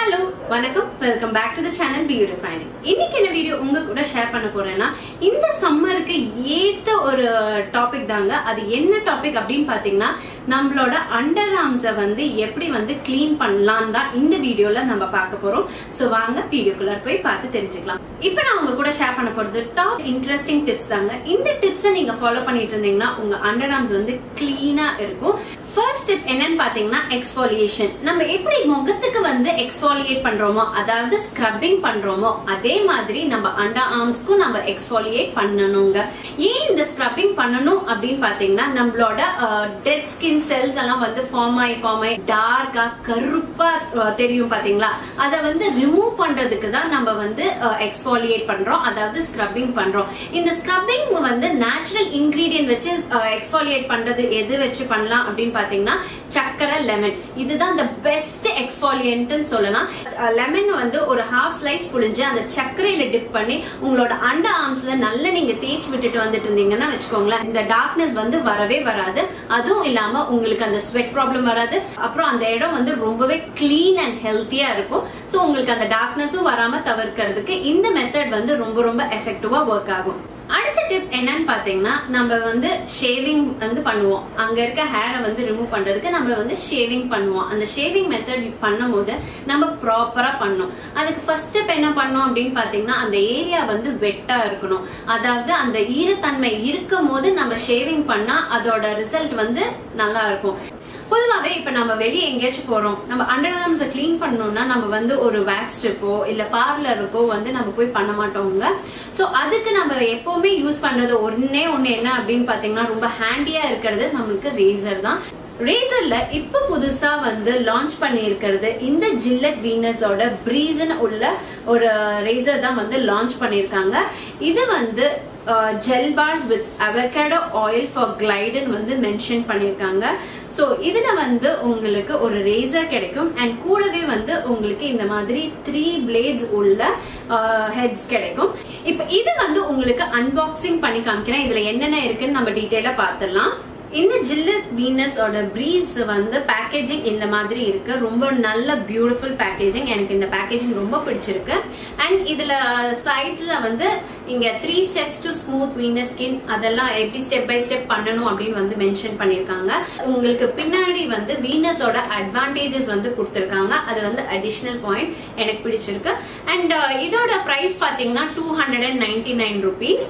hello வணக்கம் welcome back to the channel beautifying இன்னைக்கு என்ன வீடியோ உங்க கூட ஷேர் பண்ண போறேன்னா இந்த சம்மருக்கு ஏத்த ஒரு டாபிக் தாங்க அது என்ன டாபிக் அப்படின்னு பாத்தீங்கன்னா நம்மளோட அண்டர் ஆர்ம்ஸ வந்து எப்படி வந்து க்ளீன் பண்ணலாம் தான் இந்த வீடியோல நம்ம பார்க்க போறோம் சோ வாங்க வீடியோக்குள்ள போய் பார்த்து தெரிஞ்சுக்கலாம் இப்போ நான் உங்க கூட ஷேர் பண்ண போறது டாப் இன்ட்ரெஸ்டிங் டிப்ஸ் தாங்க இந்த டிப்ஸை நீங்க ஃபாலோ பண்ணிட்டு இருந்தீங்கன்னா உங்க அண்டர் ஆர்ம்ஸ் வந்து கிளீனா இருக்கும் ஃபர்ஸ்ட் ஸ்டெப் என்னன்னு பாத்தீங்கன்னா எக்ஸ்ஃபாலியேஷன் நம்ம எப்படி முகத்துக்கு வந்து எக்ஸ்ஃபாலியேட் பண்றோமோ அதாவது ஸ்க்ரப்பிங் பண்றோமோ அதே மாதிரி நம்ம அண்டர் ஆர்ம்ஸ்க்கும் நம்ம எக்ஸ்ஃபாலியேட் பண்ணணுங்க ஏன் இந்த ஸ்க்ரப்பிங் பண்ணணும் அப்படின்னு பாத்தீங்கன்னா நம்மளோட டெட் ஸ்கின் செல்ஸ் எல்லாம் வந்து ஃபார்ம் ஆகி ஃபார்ம் ஆகி டார்க்கா கருப்பா அஹ், தெரியும் பாத்தீங்களா அதை வந்து ரிமூவ் பண்றதுக்கு தான் நம்ம வந்து எக்ஸ்ஃபாலியேட் பண்றோம் அதாவது ஸ்க்ரப்பிங் பண்றோம் இந்த ஸ்க்ரப்பிங் வந்து நேச்சுரல் இன்கிரீடியன்ட் வச்சு எக்ஸ்ஃபாலியேட் பண்றது எது வச்சு பண்ணலாம் அப்படின்னு பாத்தீங்கன்னா சக்கரை லெமன் இதுதான் the பெஸ்ட் எக்ஸ்ஃபாலியன்ட்னு சொல்லலாம் லெமன் வந்து ஒரு ஹாஃப் ஸ்லைஸ் புழிஞ்சு அந்த சர்க்கரையில டிப் பண்ணி உங்களோட அண்டர் ஆர்ம்ஸ்ல நல்லா நீங்க தேய்ச்சி விட்டுட்டு வந்துட்டு இருந்தீங்கன்னா வச்சுக்கோங்களேன் இந்த டார்க்னஸ் வந்து வரவே வராது அதுவும் இல்லாம உங்களுக்கு அந்த ஸ்வெட் ப்ராப்ளம் வராது அப்புறம் அந்த இடம் வந்து ரொம்பவே கிளீன் அண்ட் ஹெல்த்தியா இருக்கும் சோ உங்களுக்கு அந்த டார்க்னஸும் வராம தவிர்க்கிறதுக்கு இந்த மெத்தட் வந்து ரொம்ப ரொம்ப எஃபெக்டிவா ஒர்க் ஆகும் அடுத்த டிப் என்னன்னு பாத்தீங்கன்னா நம்ம வந்து ஷேவிங் வந்து பண்ணுவோம் அங்க இருக்க ஹேரை வந்து ரிமூவ் பண்றதுக்கு நம்ம வந்து ஷேவிங் பண்ணுவோம் அந்த ஷேவிங் மெத்தட் பண்ணும் போது நம்ம ப்ராப்பரா பண்ணணும் அதுக்கு ஃபர்ஸ்ட் ஸ்டெப் என்ன பண்ணணும் அப்படின்னு பாத்தீங்கன்னா அந்த ஏரியா வந்து வெட்டா இருக்கணும் அதாவது அந்த ஈரத்தன்மை இருக்கும் போது நம்ம ஷேவிங் பண்ணா அதோட ரிசல்ட் வந்து நல்லா இருக்கும் பொதுவாவே இப்ப நம்ம வெளியே எங்கேயாச்சும் போறோம் நம்ம அண்டர் ஆர்ம்ஸ் கிளீன் பண்ணணும்னா நம்ம வந்து ஒரு வேக்ஸ் ஸ்ட்ரிப்போ இல்ல பார்லருக்கோ வந்து நம்ம போய் பண்ண மாட்டோங்க சோ அதுக்கு நம்ம எப்பவுமே யூஸ் பண்றது ஒன்னே ஒண்ணு என்ன அப்படின்னு பாத்தீங்கன்னா ரொம்ப ஹேண்டியா இருக்கிறது நம்மளுக்கு ரேசர் தான் ரேசர்ல இப்ப புதுசா வந்து லான்ச் பண்ணி இருக்கிறது இந்த ஜில்லட் வீனஸோட ப்ரீஸ்னு உள்ள ஒரு ரேசர் தான் வந்து லான்ச் பண்ணிருக்காங்க இது வந்து gel bars with avocado oil for கிளைடன் வந்து மென்ஷன் பண்ணிருக்காங்க ஸோ இதுல வந்து உங்களுக்கு ஒரு ரேசர் கிடைக்கும் அண்ட் கூடவே வந்து உங்களுக்கு இந்த மாதிரி த்ரீ பிளேட்ஸ் உள்ள ஹெட்ஸ் கிடைக்கும் இப்போ இது வந்து உங்களுக்கு அன்பாக்சிங் பண்ணி காமிக்கிறேன் இதுல என்னென்ன இருக்குன்னு நம்ம டீட்டெயிலா பார்த்துடலாம் இந்த ஜில்லட் வீனஸோட ப்ரீஸ் வந்து பேக்கேஜிங் இந்த மாதிரி இருக்கு ரொம்ப நல்ல பியூட்டிஃபுல் பேக்கேஜிங் எனக்கு இந்த பேக்கேஜிங் ரொம்ப பிடிச்சிருக்கு அண்ட் இதுல சைட்ஸ்ல வந்து இங்க three steps to smooth Venus skin அதெல்லாம் எப்படி ஸ்டெப் பை ஸ்டெப் பண்ணணும் அப்படின்னு வந்து மென்ஷன் பண்ணிருக்காங்க உங்களுக்கு பின்னாடி வந்து வீனஸோட அட்வான்டேஜஸ் வந்து கொடுத்துருக்காங்க அது வந்து அடிஷனல் பாயிண்ட் எனக்கு பிடிச்சிருக்கு அண்ட் இதோட பிரைஸ் பாத்தீங்கன்னா two hundred and ninety nine rupees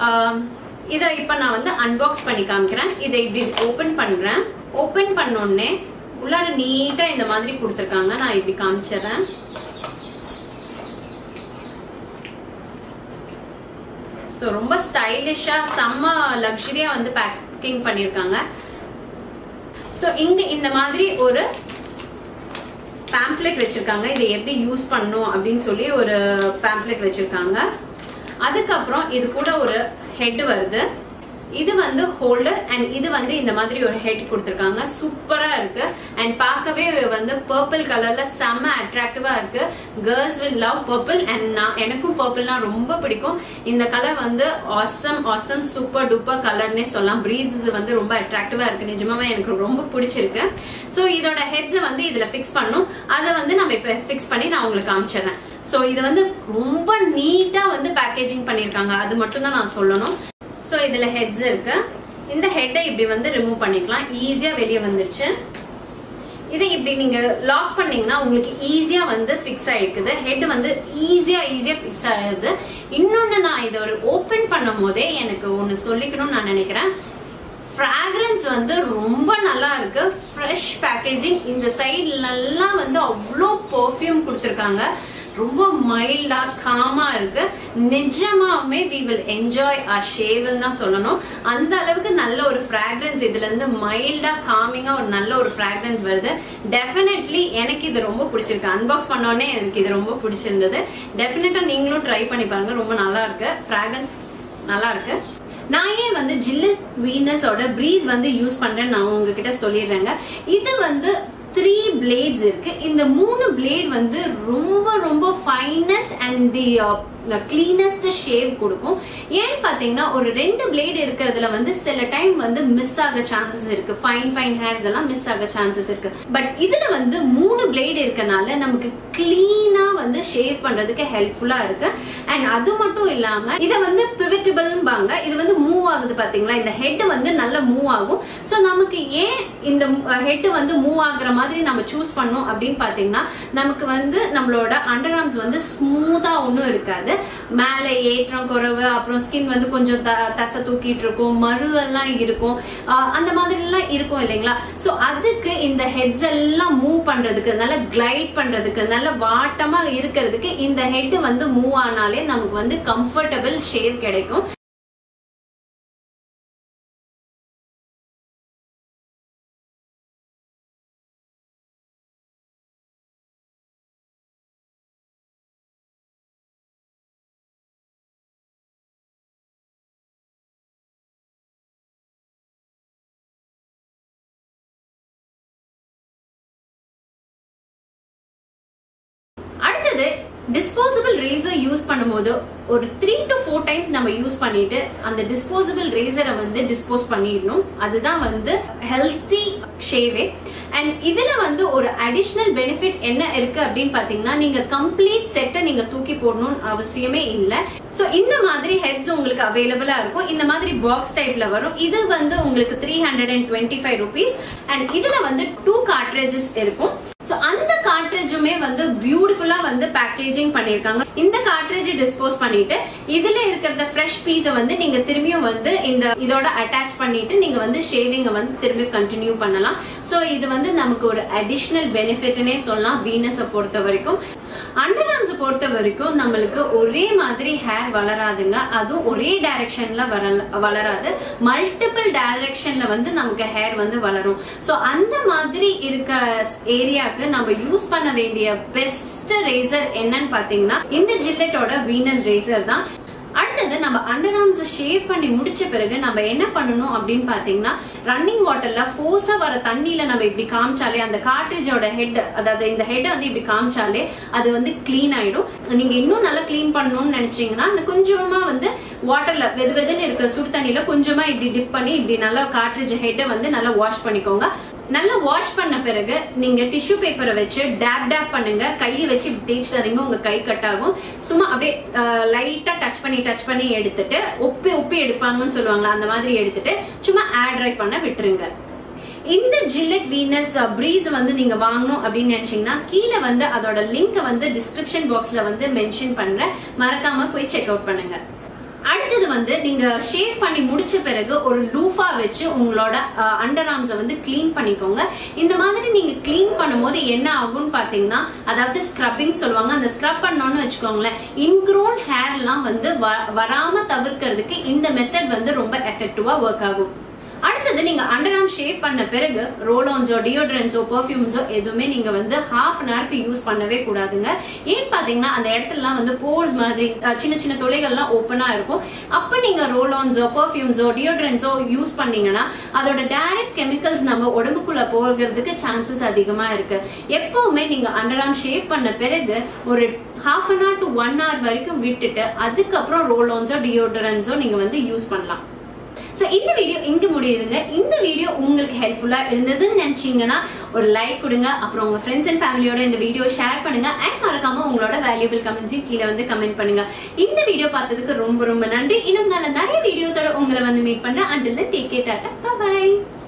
இதை இப்ப நான் வந்து அன்பாக்ஸ் பண்ணி காமிக்கிறேன் இதை இப்படி ஓபன் பண்றேன் ஓபன் பண்ணோடனே உள்ளார நீட்டா இந்த மாதிரி கொடுத்துருக்காங்க நான் இப்படி காமிச்சிடுறேன் ஸோ ரொம்ப ஸ்டைலிஷா செம்ம லக்ஸரியா வந்து பேக்கிங் பண்ணிருக்காங்க ஸோ இங்க இந்த மாதிரி ஒரு பேம்ப்ளெட் வச்சிருக்காங்க இதை எப்படி யூஸ் பண்ணணும் அப்படின்னு சொல்லி ஒரு பேம்ப்ளெட் வச்சிருக்காங்க அதுக்கப்புறம் இது கூட ஒரு ஹெட் வருது இது வந்து ஹோல்டர் அண்ட் இது வந்து இந்த மாதிரி ஒரு ஹெட் கொடுத்துருக்காங்க சூப்பரா இருக்கு அண்ட் பார்க்கவே வந்து பர்பிள் கலர்ல செம்ம அட்ராக்டிவா இருக்கு girls will love purple and நான் எனக்கும் பர்பிள்னா ரொம்ப பிடிக்கும் இந்த கலர் வந்து ஆசம் ஆசம் சூப்பர் டூப்பர் கலர்னே சொல்லலாம் ப்ரீஸ் இது வந்து ரொம்ப அட்ராக்டிவா இருக்கு நிஜமாவே எனக்கு ரொம்ப பிடிச்சிருக்கு ஸோ இதோட ஹெட்ஸை வந்து இதுல ஃபிக்ஸ் பண்ணும் அதை வந்து நம்ம இப்ப ஃபிக்ஸ் பண்ணி நான் உங்களுக்கு காமிச்சிடுறேன் ஸோ இது வந்து ரொம்ப நீட்டா வந்து பேக்கேஜிங் பண்ணிருக்காங்க அது மட்டும் தான் நான் சொல்லணும் ஸோ இதுல ஹெட்ஸ் இருக்கு இந்த ஹெட்டை இப்படி வந்து ரிமூவ் பண்ணிக்கலாம் ஈஸியா வெளியே வந்துருச்சு இதை இப்படி நீங்க லாக் பண்ணீங்கன்னா உங்களுக்கு ஈஸியா வந்து ஃபிக்ஸ் ஆயிருக்குது ஹெட் வந்து ஈஸியா ஈஸியா ஃபிக்ஸ் ஆயிருது இன்னொன்னு நான் இதை ஒரு ஓபன் பண்ணும் போதே எனக்கு ஒன்னு சொல்லிக்கணும்னு நான் நினைக்கிறேன் ஃப்ராக்ரன்ஸ் வந்து ரொம்ப நல்லா இருக்கு ஃப்ரெஷ் பேக்கேஜிங் இந்த சைட்லலாம் வந்து அவ்வளோ பர்ஃப்யூம் கொடுத்துருக்காங்க ரொம்ப மைல்டா காமா இருக்கு நிஜமாவே வி வில் என்ஜாய் ஆ ஷேவ்னு தான் சொல்லணும் அந்த அளவுக்கு நல்ல ஒரு ஃப்ராக்ரன்ஸ் இதுல இருந்து மைல்டா காமிங்கா ஒரு நல்ல ஒரு ஃப்ராக்ரன்ஸ் வருது டெஃபினெட்லி எனக்கு இது ரொம்ப பிடிச்சிருக்கு அன்பாக்ஸ் பண்ணோடனே எனக்கு இது ரொம்ப பிடிச்சிருந்தது டெஃபினட்டா நீங்களும் ட்ரை பண்ணி பாருங்க ரொம்ப நல்லா இருக்கு ஃப்ராக்ரன்ஸ் நல்லா இருக்கு நான் ஏன் வந்து ஜில்லஸ் வீனஸோட ப்ரீஸ் வந்து யூஸ் பண்றேன்னு நான் உங்ககிட்ட சொல்லிடுறேங்க இது வந்து த்ரீ பிளேட்ஸ் இருக்கு இந்த மூணு பிளேட் வந்து ரொம்ப ரொம்ப finest and the cleanest shave கொடுக்கும் ஏன்னு பாத்தீங்கன்னா ஒரு ரெண்டு பிளேட் இருக்கிறதுல வந்து சில டைம் வந்து மிஸ் ஆக சான்சஸ் இருக்கு ஃபைன் ஃபைன் ஹேர்ஸ் எல்லாம் மிஸ் ஆக சான்சஸ் இருக்கு பட் இதுல வந்து மூணு பிளேட் இருக்கனால நமக்கு கிளீனா வந்து ஷேவ் பண்றதுக்கு ஹெல்ப்ஃபுல்லா இருக்கு அண்ட் அது மட்டும் இல்லாம இத வந்து பிவிட்டபிள்பாங்க இது வந்து மூவ் ஆகுது பாத்தீங்களா இந்த ஹெட் வந்து நல்லா மூவ் ஆகும் சோ நமக்கு ஏன் இந்த ஹெட் வந்து மூவ் ஆகுற மாதிரி நம்ம சூஸ் பண்ணோம் அப்படின்னு பாத்தீங்கன்னா நமக்கு வந்து நம்மளோட அண்டர் ஆர்ம்ஸ் வந்து ஸ்மூத்தா ஒன்றும் இருக்காது மேல ஏற்றம் குறைவு அப்புறம் ஸ்கின் வந்து கொஞ்சம் த- தசை தூக்கிட்டு இருக்கும் மறு எல்லாம் இருக்கும் ஆஹ் அந்த மாதிரி எல்லாம் இருக்கும் இல்லைங்களா சோ அதுக்கு இந்த ஹெட்ஸ் எல்லாம் மூவ் பண்றதுக்கு நல்ல கிளைட் பண்றதுக்கு நல்ல வாட்டமா இருக்கிறதுக்கு இந்த ஹெட் வந்து மூவ் ஆனாலே நமக்கு வந்து கம்ஃபர்டபுள் ஷேவ் கிடைக்கும் அடுத்தது டிஸ்போசபிள் ரேசர் யூஸ் பண்ணும்போது ஒரு த்ரீ டு ஃபோர் டைம்ஸ் நம்ம யூஸ் பண்ணிட்டு அந்த டிஸ்போசபிள் ரேசரை வந்து டிஸ்போஸ் பண்ணிடணும் அதுதான் வந்து ஹெல்த்தி ஷேவே அண்ட் இதுல வந்து ஒரு அடிஷ்னல் பெனிஃபிட் என்ன இருக்கு அப்படின்னு பாத்தீங்கன்னா நீங்க கம்ப்ளீட் செட்டை நீங்க தூக்கி போடணும்னு அவசியமே இல்ல சோ இந்த மாதிரி ஹெட்ஸ் உங்களுக்கு அவைலபிளா இருக்கும் இந்த மாதிரி பாக்ஸ் டைப்ல வரும் இது வந்து உங்களுக்கு three hundred and twenty five rupees and இதுல வந்து டூ கார்ட்ரேஜஸ் இருக்கும் சோ அந்த கார்ட்ரேஜுமே வந்து பியூட்டிஃபுல்லா வந்து பேக்கேஜிங் பண்ணிருக்காங்க இந்த கார்ட்ரேஜ் டிஸ்போஸ் பண்ணிட்டு இதுல இருக்கிறத ஃப்ரெஷ் பீஸை வந்து நீங்க திரும்பியும் வந்து இந்த இதோட அட்டாச் பண்ணிட்டு நீங்க வந்து ஷேவிங்க வந்து திரும்பி கண்டினியூ பண்ணலாம் சோ இது வந்து நமக்கு ஒரு அடிஷனல் பெனிஃபிட்னே சொல்லலாம் வீனஸை பொறுத்த வரைக்கும் அண்டர் ஆர்ம்ஸ் பொறுத்த வரைக்கும் நம்மளுக்கு ஒரே மாதிரி ஹேர் வளராதுங்க அதுவும் ஒரே டைரக்ஷன்ல வளராது மல்டிபிள் டைரக்ஷன்ல வந்து நமக்கு ஹேர் வந்து வளரும் சோ அந்த மாதிரி இருக்க ஏரியாக்கு நம்ம யூஸ் பண்ண வேண்டிய பெஸ்ட் ரேசர் என்னன்னு பாத்தீங்கன்னா இந்த ஜில்லெட்டோட வீனஸ் ரேசர் தான் அடுத்தது நம்ம அண்டர் ஆர்ம்ஸ் ஷேவ் பண்ணி முடிச்ச பிறகு நம்ம என்ன பண்ணணும் அப்படின்னு பாத்தீங்கன்னா ரன்னிங் வாட்டர்ல ஃபோர்ஸா வர தண்ணியில நம்ம இப்படி காமிச்சாலே அந்த கார்ட்ரேஜோட ஹெட் அதாவது இந்த ஹெட் வந்து இப்படி காமிச்சாலே அது வந்து க்ளீன் ஆயிடும் நீங்க இன்னும் நல்லா க்ளீன் பண்ணணும்னு நினைச்சீங்கன்னா கொஞ்சமா வந்து வாட்டர்ல வெது வெதுன்னு இருக்க சுடு தண்ணியில கொஞ்சமா இப்படி டிப் பண்ணி இப்படி நல்லா கார்ட்ரேஜ் ஹெட்டை வந்து நல்லா வாஷ் பண்ணிக்கோங்க நல்லா வாஷ் பண்ண பிறகு நீங்க டிஷ்யூ பேப்பரை வச்சு டேப் டேப் பண்ணுங்க கையை வச்சு இப்படி தேய்ச்சிடாதீங்க உங்க கை கட் ஆகும் சும்மா அப்படியே லைட்டா டச் பண்ணி டச் பண்ணி எடுத்துட்டு ஒப்பி ஒப்பி எடுப்பாங்கன்னு சொல்லுவாங்க அந்த மாதிரி எடுத்துட்டு சும்மா ஏர் ட்ரை பண்ண விட்டுருங்க இந்த ஜில்லெட் வீனஸ் ப்ரீஸ் வந்து நீங்க வாங்கணும் அப்படின்னு நினைச்சீங்கன்னா கீழே வந்து அதோட லிங்க் வந்து டிஸ்கிரிப்ஷன் பாக்ஸ்ல வந்து மென்ஷன் பண்றேன் மறக்காம போய் செக் அவுட் பண்ணுங்க அடுத்தது வந்து நீங்க ஷேவ் பண்ணி முடிச்ச பிறகு ஒரு லூஃபா வச்சு உங்களோட அண்டர் ஆர்ம்ஸை வந்து க்ளீன் பண்ணிக்கோங்க இந்த மாதிரி நீங்க க்ளீன் பண்ணும்போது என்ன ஆகும்னு பாத்தீங்கன்னா அதாவது ஸ்க்ரப்பிங் சொல்லுவாங்க அந்த ஸ்க்ரப் பண்ணோம்னு வச்சுக்கோங்களேன் இன்க்ரோன் ஹேர்லாம் வந்து வ- வராம தவிர்க்கிறதுக்கு இந்த மெத்தட் வந்து ரொம்ப எஃபெக்டிவா ஒர்க் ஆகும் அடுத்தது நீங்க அண்டர் ஆர்ம் ஷேவ் பண்ண பிறகு ரோலோன்ஸோ டியோட்ரன்ஸோ பெர்ஃபியூம்ஸோ எதுவுமே நீங்க வந்து ஹாஃப் அன் ஹவருக்கு யூஸ் பண்ணவே கூடாதுங்க ஏன் பாத்தீங்கன்னா அந்த இடத்துலலாம் வந்து போர்ஸ் மாதிரி அஹ், சின்ன சின்ன துளைகள்லாம் ஓப்பனா இருக்கும் அப்ப நீங்க ரோலோன்ஸோ பெர்ஃபியூம்ஸோ டியோட்ரன்ஸோ யூஸ் பண்ணீங்கன்னா அதோட டைரக்ட் கெமிக்கல்ஸ் நம்ம உடம்புக்குள்ள போகிறதுக்கு சான்சஸ் அதிகமா இருக்கு எப்பவுமே நீங்க அண்டர் ஆர்ம் ஷேவ் பண்ண பிறகு ஒரு half an hour to one hour வரைக்கும் விட்டுட்டு அதுக்கப்புறம் ரோலோன்ஸோ டியோட்ரன்ஸோ நீங்க வந்து யூஸ் பண்ணலாம் சோ இந்த வீடியோ இங்க முடியுதுங்க இந்த வீடியோ உங்களுக்கு ஹெல்ப்ஃபுல்லா இருந்ததுன்னு நினைச்சீங்கன்னா ஒரு லைக் கொடுங்க அப்புறம் உங்க ஃப்ரெண்ட்ஸ் அண்ட் ஃபேமிலியோட இந்த வீடியோ ஷேர் பண்ணுங்க அண்ட் மறக்காம உங்களோட வேல்யூபிள் கமெண்ட்ஸையும் கீழே வந்து கமெண்ட் பண்ணுங்க இந்த வீடியோ பார்த்ததுக்கு ரொம்ப ரொம்ப நன்றி இன்னும் நல்ல நிறைய வீடியோஸோட உங்களை வந்து மீட் பண்றேன் until take care tata by